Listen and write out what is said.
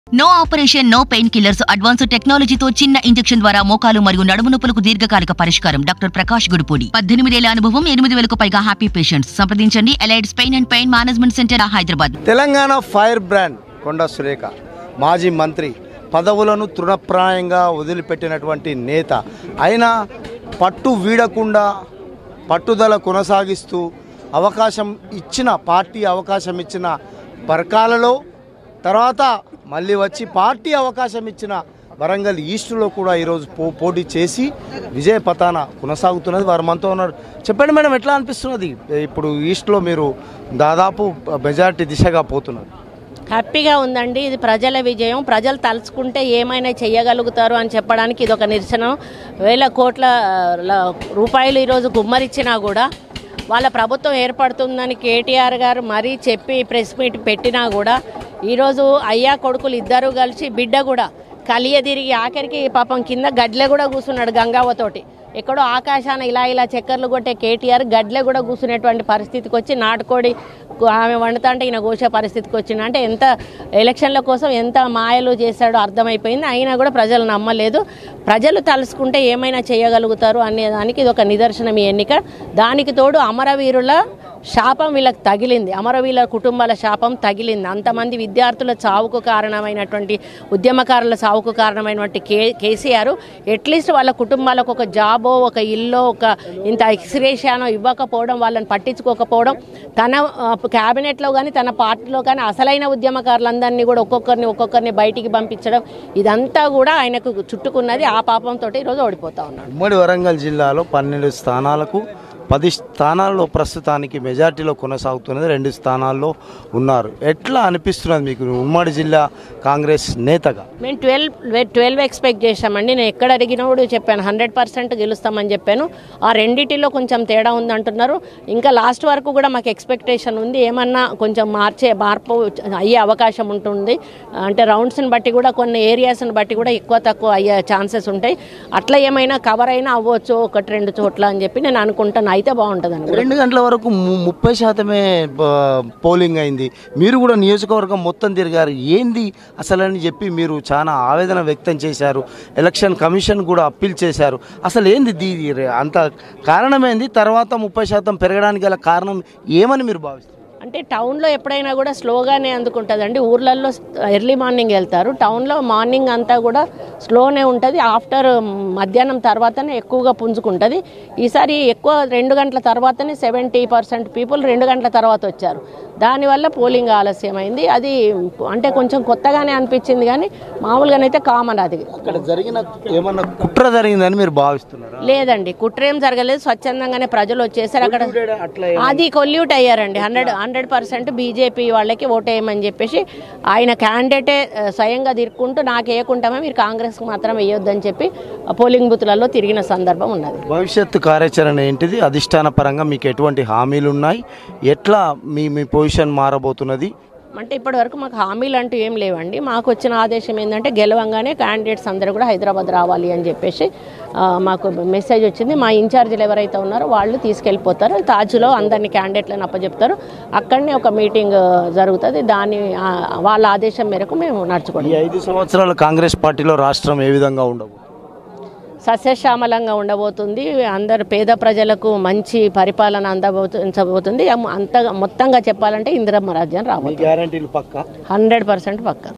No operation no pain killers advance టెక్నాలజీతో చిన్న injection ద్వారా మోకాలు మరియు నడుము నొప్పులకు దీర్ఘకాలిక పరిష్కారం డాక్టర్ ప్రకాష్ గుడిపూడి పద్దెనిమిదేళ్ల అనుభవం ఎనిమిది వేలకు పైగా హ్యాపీ పేషెంట్స్ సంప్రదించండి ఎలైడ్స్ pain and pain management centre Hyderabad Telangana fire brand Konda Surekha మాజీ మంత్రి పదవులను తృణప్రాయంగా వదిలిపెట్టినటువంటి నేత అయినా పట్టు వీడకుండా పట్టుదల కొనసాగిస్తూ అవకాశం ఇచ్చిన పార్టీ అవకాశం ఇచ్చిన పరకాలలో తర్వాత మళ్ళీ వచ్చి పార్టీ అవకాశం ఇచ్చిన వరంగల్ ఈస్టులో కూడా ఈరోజు పో పోటీ చేసి విజయ పతాన కొనసాగుతున్నది వారు మనతో ఉన్నారు చెప్పండి మేడం ఎట్లా అనిపిస్తున్నది ఇప్పుడు ఈస్ట్లో మీరు దాదాపు మెజారిటీ దిశగా పోతున్నారు హ్యాపీగా ఉందండి ఇది ప్రజల విజయం ప్రజలు తలుచుకుంటే ఏమైనా చేయగలుగుతారు అని చెప్పడానికి ఇది ఒక నిరసన వేల కోట్ల ఆ, ల- రూపాయలు ఈరోజు గుమ్మరిచ్చినా కూడా వాళ్ళ ప్రభుత్వం ఏర్పడుతుందని కేటీఆర్ గారు మరీ చెప్పి ప్రెస్ మీట్ పెట్టినా కూడా ఈరోజు అయ్యా కొడుకులు ఇద్దరు కలిసి బిడ్డ కూడా కలియ తిరిగి ఆఖరికి పాపం కింద గడ్లే కూడా కూర్చున్నాడు గంగావతోటి ఎక్కడో ఆకాశాన ఇలా ఇలా చక్కర్లు కొట్టే కేటీఆర్ గడ్లే కూడా కూర్చునేటువంటి పరిస్థితికి వచ్చి నాటుకోడి ఆమె వండుతా అంటే ఈయన కోసే పరిస్థితికి వచ్చింది అంటే ఎంత ఎలక్షన్ల కోసం ఎంత మాయలు చేశాడో అర్థమైపోయింది అయినా కూడా ప్రజలు నమ్మలేదు ప్రజలు తలుసుకుంటే ఏమైనా చేయగలుగుతారు అనే దానికి ఇది ఒక నిదర్శనం ఈ ఎన్నిక దానికి తోడు అమరవీరుల శాపం వీళ్ళకి తగిలింది అమరవీరుల కుటుంబాల శాపం తగిలింది అంతమంది విద్యార్థుల చావుకు కారణమైనటువంటి ఉద్యమకారుల చావుకు కారణమైనటువంటి కే కేసీఆర్ అట్లీస్ట్ వాళ్ళ కుటుంబాలకు ఒక జాబో ఒక ఇల్లో ఒక ఇంత ఎక్స్రేషానో ఇవ్వకపోవడం వాళ్ళని పట్టించుకోకపోవడం తన ఆ, క్యాబినెట్లో కానీ తన పార్టీలో కానీ అసలైన ఉద్యమకారులందరినీ కూడా ఒక్కొక్కరిని ఒక్కొక్కరిని బయటికి పంపించడం ఇదంతా కూడా ఆయనకు చుట్టుకున్నది ఆ పాపంతో ఈరోజు ఓడిపోతా ఉన్నాడు ఉమ్మడి వరంగల్ జిల్లాలో పన్నెండు స్థానాలకు పది స్థానాల్లో ప్రస్తుతానికి మెజార్టీలో కొనసాగుతున్నది రెండు స్థానాల్లో ఉన్నారు ఎట్లా అనిపిస్తున్నది మీకు ఉమ్మడి జిల్లా కాంగ్రెస్ నేతగా మేము ట్వెల్వ్ ట్వెల్వ్ ఎక్స్పెక్ట్ చేశామండి నేను ఎక్కడ అడిగినప్పుడు చెప్పాను హండ్రెడ్ పర్సెంట్ గెలుస్తామని చెప్పాను ఆ రెండిటిలో కొంచెం తేడా ఉంది అంటున్నారు ఇంకా లాస్ట్ వరకు కూడా మాకు ఎక్స్పెక్టేషన్ ఉంది ఏమన్నా కొంచెం మార్చే మార్పు అయ్యే అవకాశం ఉంటుంది అంటే రౌండ్స్ని బట్టి కూడా కొన్ని ఏరియాస్ని బట్టి కూడా ఎక్కువ తక్కువ అయ్యే ఛాన్సెస్ ఉంటాయి అట్లా ఏమైనా కవర్ అయినా అవ్వచ్చు ఒకటి రెండు చోట్ల అని చెప్పి నేను అనుకుంటాను అయితే బాగుంటుంది అనుకుంటున్నాను. రెండు గంటల వరకు ము- ముప్పై శాతమే బ- పోలింగ్ అయింది మీరు కూడా నియోజకవర్గం మొత్తం తిరిగారు ఏంది అసలని చెప్పి మీరు చాలా ఆవేదన వ్యక్తం చేశారు ఎలక్షన్ కమిషన్ కూడా అప్పీల్ చేశారు అసలు ఏంది దీ అంత కారణమేంది తర్వాత ముప్పై శాతం పెరగడానికి గల కారణం ఏమని మీరు భావిస్తారు అంటే టౌన్లో ఎప్పుడైనా కూడా స్లోగానే అందుకుంటుందండి ఊర్లలో ఎర్లీ మార్నింగ్ వెళ్తారు టౌన్లో మార్నింగ్ అంతా కూడా స్లోనే ఉంటుంది ఆఫ్టర్ మధ్యాహ్నం తర్వాతనే ఎక్కువగా పుంజుకుంటుంది ఈసారి ఎక్కువ రెండు గంటల తర్వాతనే సెవెంటీ పర్సెంట్ పీపుల్ రెండు గంటల తర్వాత వచ్చారు దానివల్ల పోలింగ్ ఆలస్యమైంది అది అంటే కొంచెం కొత్తగానే అనిపించింది కానీ మామూలుగానైతే కామన్ అది అక్కడ జరిగిన ఏమన్నా కుట్ర జరిగిందని మీరు భావిస్తున్నారా లేదండి కుట్రేం జరగలేదు స్వచ్ఛందంగానే ప్రజలు వచ్చేసారు అక్కడ అట్లా అది కొల్యూట్ అయ్యారండి హండ్రెడ్ హండ్రెడ్ పర్సెంట్ బీజేపీ వాళ్ళకి ఓటేయమని చెప్పేసి ఆయన క్యాండిడేటే ఆ, స్వయంగా తిరుక్కుంటూ నాకు వేయకుంటామే మీరు కాంగ్రెస్కి మాత్రం వేయొద్దని చెప్పి ఆ పోలింగ్ బూత్లలో తిరిగిన సందర్భం ఉన్నది భవిష్యత్తు కార్యాచరణ ఏంటిది అధిష్టాన పరంగా మీకు ఎటువంటి హామీలు ఉన్నాయి ఎట్లా మీ మీ పొజిషన్ మారబోతున్నది అంటే ఇప్పటి వరకు మాకు హామీలు అంటూ ఏం లేవండి మాకు వచ్చిన ఆదేశం ఏంటంటే గెలవంగానే క్యాండిడేట్స్ అందరూ కూడా హైదరాబాద్ రావాలి అని చెప్పేసి ఆ, మాకు మెసేజ్ వచ్చింది మా ఇన్ఛార్జీలు ఎవరైతే ఉన్నారో వాళ్ళు తీసుకెళ్ళిపోతారు తాజ్లో అందరినీ క్యాండిడేట్లను అప్పచెప్తారు అక్కడనే ఒక మీటింగ్ జరుగుతుంది దాని ఆ, వాళ్ళ ఆదేశం మేరకు మేము ఈ నడుచుకుంటాం ఐదు సంవత్సరాలు కాంగ్రెస్ పార్టీలో రాష్ట్రం ఏ విధంగా ఉండవు సస్యశ్యామలంగా ఉండబోతుంది అందరు పేద ప్రజలకు మంచి పరిపాలన అందబోతుంచబోతుంది అంతగా మొత్తంగా చెప్పాలంటే ఇందిరమ్మ రాజ్యం రాబోతుంది గ్యారంటీలు పక్కా హండ్రెడ్ పర్సెంట్ పక్క